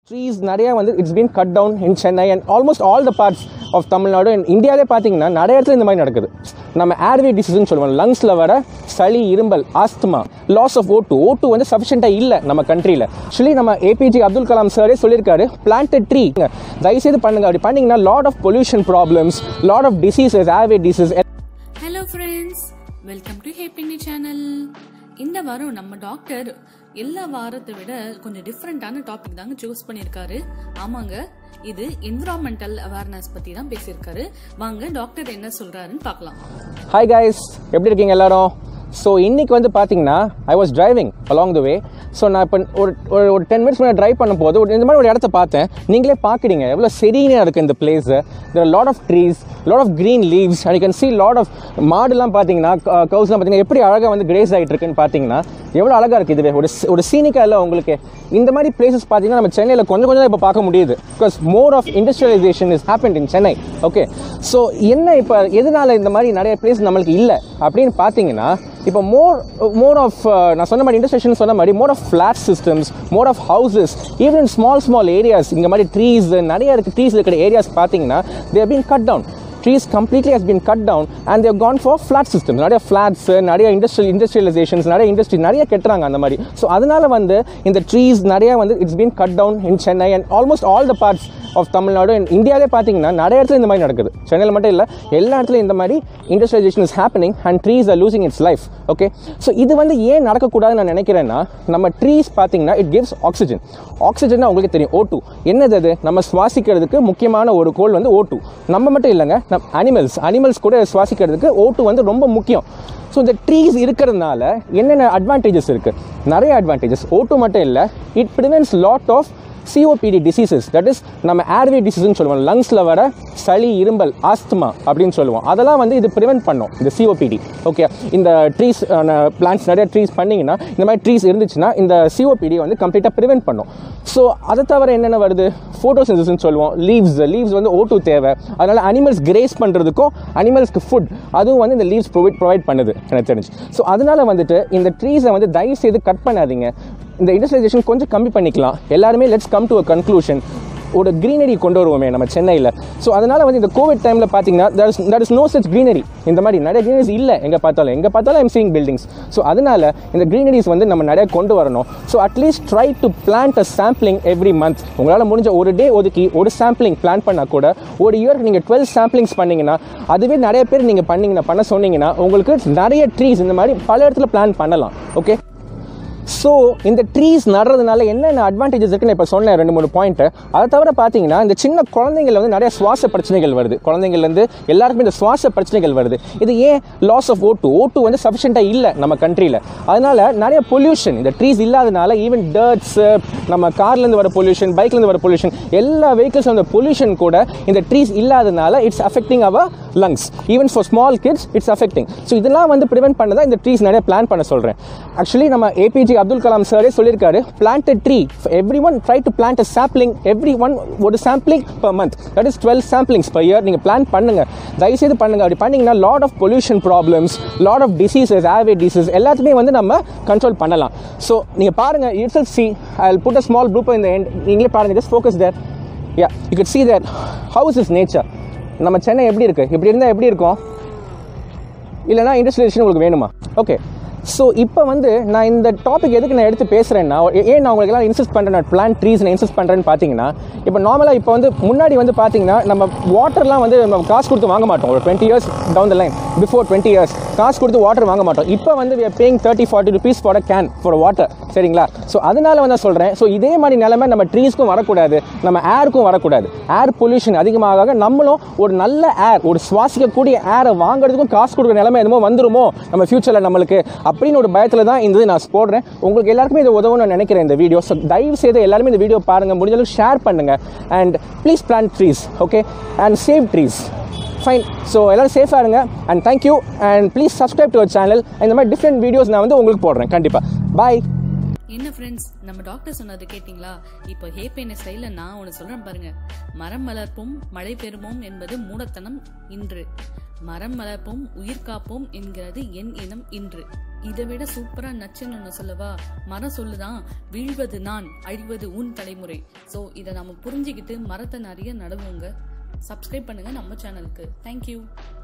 trees நிறைய வந்து it's been cut down in Chennai and almost all the parts of Tamil Nadu and இந்தியாவிலே பார்த்தீங்கன்னா நிறைய இடத்துல இந்த மாதிரி நடக்குது நம்ம ஏர்வே டிசீஸ்னு சொல்லுவோம் லங்ஸில் வர சளி இரும்பல் ஆஸ்துமா லாஸ் ஆஃப் ஓட்டு ஓட்டு வந்து சஃபிஷியண்ட்டாக இல்லை நம்ம கண்ட்ரியில் ஆக்சுவலி நம்ம ஏபிஜே அப்துல் கலாம் சாரே சொல்லியிருக்காரு பிளான்டட் ட்ரீ தயவுசெய்து பண்ணுங்க அப்படி பண்ணீங்கன்னா lot of pollution problems lot of diseases airway disease hello friends welcome to Happini channel இந்த வாரம் நம்ம டாக்டர் எல்லா வாரத்தை விட கொஞ்சம் டிஃப்ரெண்ட்டான டாபிக் தாங்க சூஸ் பண்ணியிருக்காரு ஆமாங்க இது என்விரான்மெண்டல் அவேர்னஸ் பற்றி தான் பேசியிருக்காரு வாங்க டாக்டர் என்ன சொல்கிறாருன்னு பார்க்கலாம் ஹாய் guys எப்படி இருக்கீங்க எல்லாரும் ஸோ இன்னைக்கு வந்து பார்த்தீங்கன்னா I was driving along the way so நான் இப்போ ஒரு ஒரு ஒரு டென் மினிட்ஸ் முன்னாடி ட்ரைவ் பண்ணும்போது ஒரு இந்த மாதிரி ஒரு இடத்த பார்த்தேன் நீங்களே பார்க்குறீங்க எவ்வளோ செரீனாக இருக்குது இந்த place there lot of trees lot of green leaves and you can see lot of மாடுலாம் பார்த்தீங்கன்னா கவுஸ்லாம் பார்த்தீங்கன்னா எப்படி அழகாக வந்து கிரேஸ் ஆகிட்டு இருக்குன்னு பார்த்தீங்கன்னா எவ்வளோ அழகாக இருக்குது இதுவே ஒரு ஒரு சீனிக்கா இல்லை உங்களுக்கு இந்த மாதிரி பிளேசஸ் பார்த்தீங்கன்னா நம்ம சென்னையில் கொஞ்சம் கொஞ்சம் இப்போ பார்க்க முடியுது because more of industrialisation is happen in Chennai okay so என்ன இப்போ எதனால இந்த மாதிரி நிறைய பிளேஸ் நம்மளுக்கு இல்லை அப்படின்னு பார்த்தீங்கன்னா இப்போ மோர் மோர் ஆஃப் நான் சொன்ன மாதிரி இண்டஸ்ட்ரியேஷன் சொன்ன மாதிரி more of flat systems more of houses even in small small areas இங்கே மாதிரி ட்ரீஸ் நிறைய இருக்குது ட்ரீஸ் இருக்கிற ஏரியாஸ் பார்த்தீங்கன்னா there been cut down trees completely has been cut down and they've gone for flat systems நிறைய flats நிறைய industrial industrialisations நிறைய industry நிறைய கட்டுறாங்க அந்த மாதிரி ஸோ அதனால வந்து இந்த ட்ரீஸ் நிறைய வந்து it's been cut down in Chennai and almost all the parts of Tamil Nadu and இந்தியாவிலே பார்த்தீங்கன்னா நிறைய இடத்துல இந்த மாதிரி நடக்குது சென்னையில் மட்டும் இல்லை எல்லா இடத்துலையும் இந்த மாதிரி industrialisation is happening and trees are losing its life okay so இது வந்து ஏன் நடக்கக்கூடாதுன்னு நான் நினைக்கிறேன்னா நம்ம ட்ரீஸ் பார்த்தீங்கன்னா இட் கிவ்ஸ் ஆக்சிஜன் ஆக்சிஜன் உங்களுக்கு தெரியும் ஓ டூ என்னது அது நம்ம சுவாசிக்கிறதுக்கு முக்கியமான ஒரு கோல் வந்து ஓ டூ நம்ம மட்டும் இல்லைங்க நம் அனிமல்ஸ் அனிமல்ஸ் கூட சுவாசிக்கிறதுக்கு ஓ டூ வந்து ரொம்ப முக்கியம் ஸோ இந்த ட்ரீஸ் இருக்கிறதுனால என்னென்ன அட்வான்டேஜஸ் இருக்குது நிறைய அட்வான்டேஜஸ் ஓ டூ மட்டும் இல்லை it prevents lot of C O P D diseases that is நம்ம ஏர்வே டிசீஸ்னு சொல்லுவோம் லங்ஸில் வர சளி இரும்பல் ஆஸ்துமா அப்படின்னு சொல்லுவோம் அதெல்லாம் வந்து இது ப்ரிவென்ட் பண்ணும் இந்த சிஓபிடி ஓகே இந்த ட்ரீஸ் பிளான்ஸ் நிறைய ட்ரீஸ் பண்ணிங்கன்னா இந்த மாதிரி ட்ரீஸ் இருந்துச்சுன்னா இந்த சிஓபிடி வந்து கம்ப்ளீட்டாக ப்ரிவென்ட் பண்ணும் ஸோ அதை தவிர என்னென்ன வருது ஃபோட்டோசிந்தசிஸ்னு சொல்லுவோம் லீவ்ஸ் லீவ்ஸ் வந்து ஓட்டு தேவை அதனால் அனிமல்ஸ் கிரேஸ் பண்ணுறதுக்கும் அனிமல்ஸ்க்கு ஃபுட் அதுவும் வந்து இந்த லீவ்ஸ் ப்ரொவைட் ப்ரொவைட் பண்ணுது எனக்கு தெரிஞ்சு ஸோ அதனால் வந்துட்டு இந்த ட்ரீஸை வந்து தயவு செய்து கட் பண்ணாதீங்க இந்த இண்டஸ்ட்ரியலைசேஷன் கொஞ்சம் கம்மி பண்ணிக்கலாம் எல்லாருமே let's come to a conclusion ஒரு க்ரீனரி கொண்டு வருவோமே நம்ம சென்னையில் ஸோ அதனால் வந்து இந்த கோவிட் டைமில் பார்த்தீங்கன்னா that is that is no such greenery இந்த மாதிரி நிறைய க்ரீனரிஸ் இல்லை எங்கே பார்த்தாலும் எங்கே பார்த்தாலும் ஐம் சீங் பில்டிங்ஸ் ஸோ அதனால் இந்த க்ரீனரிஸ் வந்து நம்ம நிறைய கொண்டு வரணும் so at least try to plant a sampling every month உங்களால் முடிஞ்ச ஒரு டே ஒதுக்கி ஒரு சாம்பிளிங் பிளான் பண்ணால் கூட ஒரு இயருக்கு நீங்கள் டுவெல் சாம்பிளிங்ஸ் பண்ணீங்கன்னா அதுவே நிறைய பேர் நீங்கள் பண்ணீங்கன்னா பண்ண சொன்னீங்கன்னா உங்களுக்கு நிறைய ட்ரீஸ் இந்த மாதிரி பல இடத்துல பிளான் பண்ணலாம் ஓகே ஸோ இந்த ட்ரீஸ் நடுறதுனால என்னென்ன அட்வான்டேஜஸ் இருக்குன்னு இப்போ சொன்னேன் ரெண்டு மூணு பாயிண்ட் அதை தவிர பார்த்தீங்கன்னா இந்த சின்ன குழந்தைங்கள வந்து நிறைய சுவாச பிரச்சனைகள் வருது குழந்தைங்கள்லேருந்து எல்லாருக்குமே இந்த சுவாச பிரச்சனைகள் வருது இது ஏன் லாஸ் ஆஃப் ஓட்டு ஓட்டு வந்து சஃபிஷியண்ட்டாக இல்லை நம்ம கண்ட்ரியில் அதனால நிறைய பொல்யூஷன் இந்த ட்ரீஸ் இல்லாதனால ஈவன் டர்ட்ஸ் நம்ம கார்லேருந்து வர பொல்யூஷன் பைக்லேருந்து வர பொல்யூஷன் எல்லா வெஹிக்கிள்ஸ் அந்த பொல்யூஷன் கூட இந்த ட்ரீஸ் இல்லாதனால it's affecting our lungs even for small kids it's affecting so இதெல்லாம் வந்து ப்ரிவென்ட் பண்ண தான் இந்த ட்ரீஸ் நிறைய பிளான் பண்ண சொல்கிறேன் ஆக்சுவலி நம்ம ஏபிஜே அப்துல் கலாம் சாரே சொல்லியிருக்காரு planted tree every one try to plant a sapling every one ஒரு sampling per month that is twelve samplings per year நீங்கள் பிளான் பண்ணுங்க தயவுசெய்து பண்ணுங்க அப்படி பண்ணீங்கன்னா lot of pollution problems lot of diseases airway disease எல்லாத்தையுமே வந்து நம்ம கண்ட்ரோல் பண்ணலாம் ஸோ நீங்கள் பாருங்கள் it's L C I put a small group இந்த எண்ட் நீங்களே பாருங்கள் just focus there yeah you could see that house is nature நம்ம சென்னை எப்படி இருக்குது இப்படி இருந்தால் எப்படி இருக்கும் இல்லைனா இண்டஸ்ட்ரியலைசேஷன் உங்களுக்கு வேணுமா ஓகே ஸோ இப்போ வந்து நான் இந்த டாபிக் எதுக்கு நான் எடுத்து பேசுகிறேன்னா ஏன் நான் உங்களுக்கு எல்லாம் இன்சிஸ்ட் பண்ணுறேன் நான் பிளான் ட்ரீஸ் நான் இன்சிஸ்ட் பண்ணுறேன்னு பார்த்தீங்கன்னா இப்போ நார்மலாக இப்போ வந்து முன்னாடி வந்து பார்த்தீங்கன்னா நம்ம வாட்டர்லாம் வந்து நம்ம காசு கொடுத்து வாங்க மாட்டோம் ஒரு twenty years down the line before twenty years காசு கொடுத்து வாட்டர் வாங்க மாட்டோம் இப்போ வந்து we are paying thirty forty rupees for a can for water சரிங்களா ஸோ அதனால வந்து சொல்கிறேன் ஸோ இதே மாதிரி நிலைமை நம்ம ட்ரீஸ்க்கும் வரக்கூடாது நம்ம ஏருக்கும் வரக்கூடாது ஏர் பொல்யூஷன் அதிகமாக நம்மளும் ஒரு நல்ல ஏர் ஒரு சுவாசிக்கக்கூடிய ஏரை வாங்குறதுக்கும் காசு கொடுக்குற நிலைமை என்னமோ வந்துருமோ நம்ம ஃபியூச்சரில் நம்மளுக்கு அப்படின்னு ஒரு பயத்தில் தான் இந்த இது நான் போடுறேன் உங்களுக்கு எல்லாருக்குமே இது உதவும் நான் நினைக்கிறேன் இந்த வீடியோ ஸோ தயவு செய்து எல்லாருமே இந்த வீடியோ பாருங்கள் முடிஞ்ச அளவுக்கு ஷேர் பண்ணுங்கள் and please plant trees okay and save trees fine so எல்லோரும் சேஃபாக இருங்க and thank you and please subscribe to our channel இந்த மாதிரி டிஃப்ரெண்ட் வீடியோஸ் நான் வந்து உங்களுக்கு போடுறேன் கண்டிப்பாக பாய் என்ன ஃப்ரெண்ட்ஸ் நம்ம டாக்டர் சொன்னது கேட்டிங்களா இப்போ ஹேப்பேன ஸ்டைலில் நான் ஒன்று சொல்கிறேன் பாருங்க மரம் வளர்ப்போம் மழை பெறுவோம் என்பது மூடத்தனம் இன்று மரம் வளர்ப்போம் உயிர் காப்போம் என்கிறது என் இனம் இன்று இதை விட சூப்பரா நச்சுன்னு ஒன்று சொல்லவா மரம் சொல்லுதான் வீழ்வது நான் அழிவது உன் தலைமுறை ஸோ இதை நம்ம புரிஞ்சுக்கிட்டு மரத்தை நிறைய நடுவோங்க சப்ஸ்கிரைப் பண்ணுங்க நம்ம சேனலுக்கு தேங்க்யூ